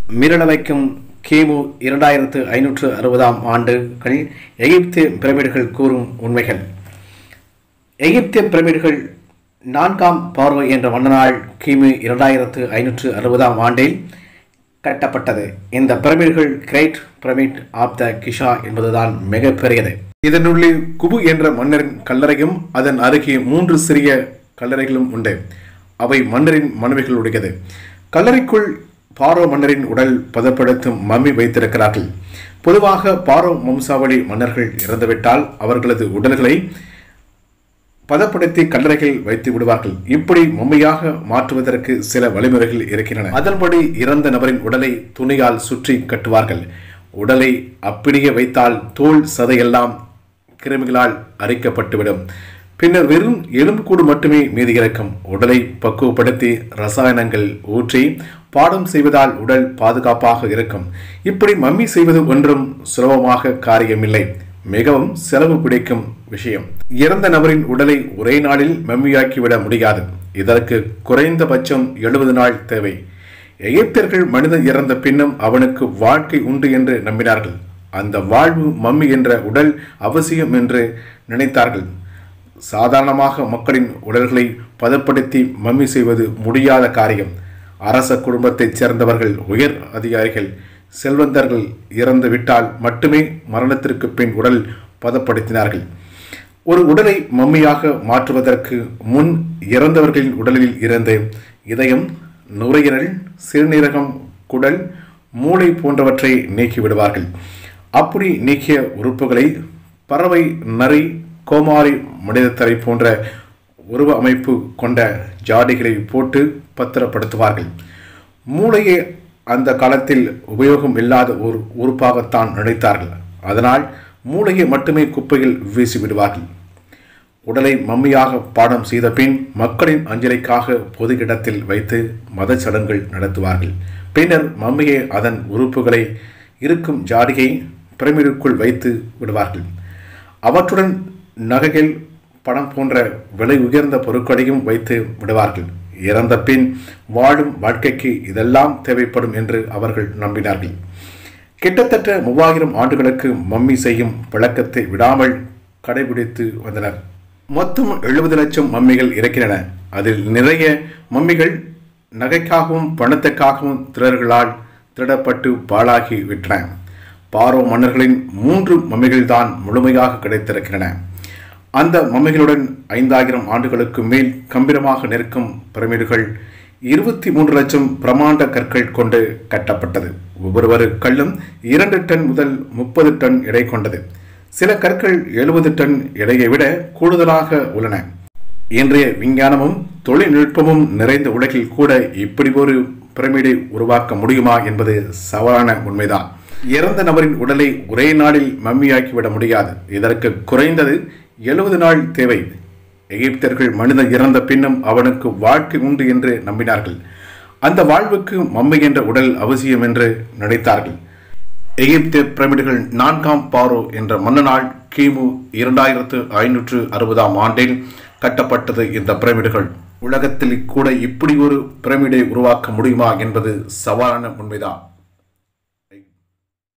மிரள வைக்கும் கிமு இரண்டாயிரத்து ஐநூற்று அறுபதாம் ஆண்டுகள் எகிப்து பிரமிடுகள் கூறும் உண்மைகள் எகிப்திய பிரமிடுகள் நான்காம் பார்வை என்ற மன்னனால் கிமு இரண்டாயிரத்து ஐநூற்று அறுபதாம் ஆண்டில் கட்டப்பட்டது இந்த பிரமிடுகள் great pyramid of the Giza என்பதுதான் மிகப்பெரியது இதனுள்ளே குபு என்ற மன்னரின் கல்லறையும் அதன் அருகே மூன்று சிறிய கல்லறைகளும் உண்டு அவை மன்னரின் மனைவிகளுடையது கல்லறைக்குள் பாரோ மன்னரின் உடல் பதப்படுத்தும் மம்மி வைத்திருக்கிறார்கள் பொதுவாக பாரோ வம்சாவளி மன்னர்கள் இறந்துவிட்டால் அவர்களது உடல்களை பதப்படுத்தி கல்லறைகள் வைத்து விடுவார்கள் இப்படி மம்மையாக மாற்றுவதற்கு சில வழிமுறைகள் இருக்கின்றன அதன்படி இறந்த நபரின் உடலை துணியால் சுற்றி கட்டுவார்கள் உடலை அப்படியே வைத்தால் தோல் சதையெல்லாம் கிருமிகளால் அரிக்கப்பட்டுவிடும் பின்னர் வெறும் எலும்புக்கூடு மட்டுமே மீதி இருக்கும் உடலை பக்குவப்படுத்தி ரசாயனங்கள் ஊற்றி பாடம் செய்வதால் உடல் பாதுகாப்பாக இருக்கும் இப்படி மம்மி செய்வது ஒன்றும் சுலபமாக காரியமில்லை மிகவும் செலவு பிடிக்கும் விஷயம் இறந்த நபரின் உடலை ஒரே நாளில் மம்மியாக்கிவிட முடியாது இதற்கு குறைந்தபட்சம் எழுபது நாள் தேவை எகிப்தியர்கள் மனிதன் இறந்த பின்னும் அவனுக்கு வாழ்க்கை உண்டு என்று நம்பினார்கள் அந்த வாழ்வு மம்மி என்ற உடல் அவசியம் என்று நினைத்தார்கள் சாதாரணமாக மக்களின் உடல்களை பதப்படுத்தி மம்மி செய்வது முடியாத காரியம் அரச குடும்பத்தைச் சேர்ந்தவர்கள் உயர் அதிகாரிகள் செல்வந்தர்கள் இறந்து விட்டால் மட்டுமே மரணத்திற்கு பின் உடல் பதப்படுத்தினார்கள் ஒரு உடலை மம்மியாக மாற்றுவதற்கு முன் இறந்தவர்களின் உடலில் இருந்து இதயம் நுரையீரல் சிறுநீரகம் குடல் மூளை போன்றவற்றை நீக்கி விடுவார்கள் அப்படி நீக்கிய உறுப்புகளை பறவை நரி கோமாரி மனிதத்தரை போன்ற உருவ அமைப்பு கொண்ட ஜாடிகளை போட்டு பத்திரப்படுத்துவார்கள் மூளையை அந்த காலத்தில் உபயோகம் இல்லாத ஒரு உறுப்பாகத்தான் நினைத்தார்கள் அதனால் மூளையை மட்டுமே குப்பையில் வீசி விடுவார்கள் உடலை மம்மியாக பாடம் செய்த பின் மக்களின் அஞ்சலிக்காக பொது இடத்தில் வைத்து மத சடங்குகள் நடத்துவார்கள் பின்னர் மம்மியை அதன் உறுப்புகளை இருக்கும் ஜாடியை பிரமிடுக்குள் வைத்து விடுவார்கள் அவற்றுடன் நகைகள் பணம் போன்ற விலை உயர்ந்த பொருட்களையும் வைத்து விடுவார்கள் இறந்த பின் வாழும் வாழ்க்கைக்கு இதெல்லாம் தேவைப்படும் என்று அவர்கள் நம்பினார்கள் கிட்டத்தட்ட மூவாயிரம் ஆண்டுகளுக்கு மம்மி செய்யும் பழக்கத்தை விடாமல் கடைபிடித்து வந்தனர் மொத்தம் எழுபது லட்சம் மம்மிகள் இருக்கின்றன அதில் நிறைய மம்மிகள் நகைக்காகவும் பணத்துக்காகவும் திரர்களால் திருடப்பட்டு பாழாகி விட்டன பாரோ மன்னர்களின் மூன்று மம்மிகள்தான் முழுமையாக கிடைத்திருக்கின்றன அந்த மம்மிகளுடன் ஐந்தாயிரம் ஆண்டுகளுக்கு மேல் கம்பீரமாக நிற்கும் பிரமிடுகள் இருபத்தி மூன்று லட்சம் பிரமாண்ட கற்கள் கொண்டு கட்டப்பட்டது ஒவ்வொரு கல்லும் இரண்டு டன் முதல் முப்பது டன் எடை கொண்டது சில கற்கள் எழுபது டன் எடையை விட கூடுதலாக உள்ளன இன்றைய விஞ்ஞானமும் தொழில்நுட்பமும் நிறைந்த உலகில் கூட இப்படி ஒரு பிரமிடை உருவாக்க முடியுமா என்பது சவாலான உண்மைதான் இறந்த நபரின் உடலை ஒரே நாளில் மம்மியாக்கிவிட முடியாது இதற்கு குறைந்தது எழுபது நாள் தேவை எகிப்தியர்கள் மனிதன் இறந்த பின்னும் அவனுக்கு வாழ்க்கை உண்டு என்று நம்பினார்கள் அந்த வாழ்வுக்கு மம்மி என்ற உடல் அவசியம் என்று நினைத்தார்கள் எகிப்திய பிரமிடுகள் நான்காம் பாரோ என்ற மன்னனால் கிமு இரண்டாயிரத்து ஐநூற்று அறுபதாம் ஆண்டில் கட்டப்பட்டது இந்த பிரமிடுகள் உலகத்தில் கூட இப்படி ஒரு பிரமிடை உருவாக்க முடியுமா என்பது சவாலான உண்மைதான்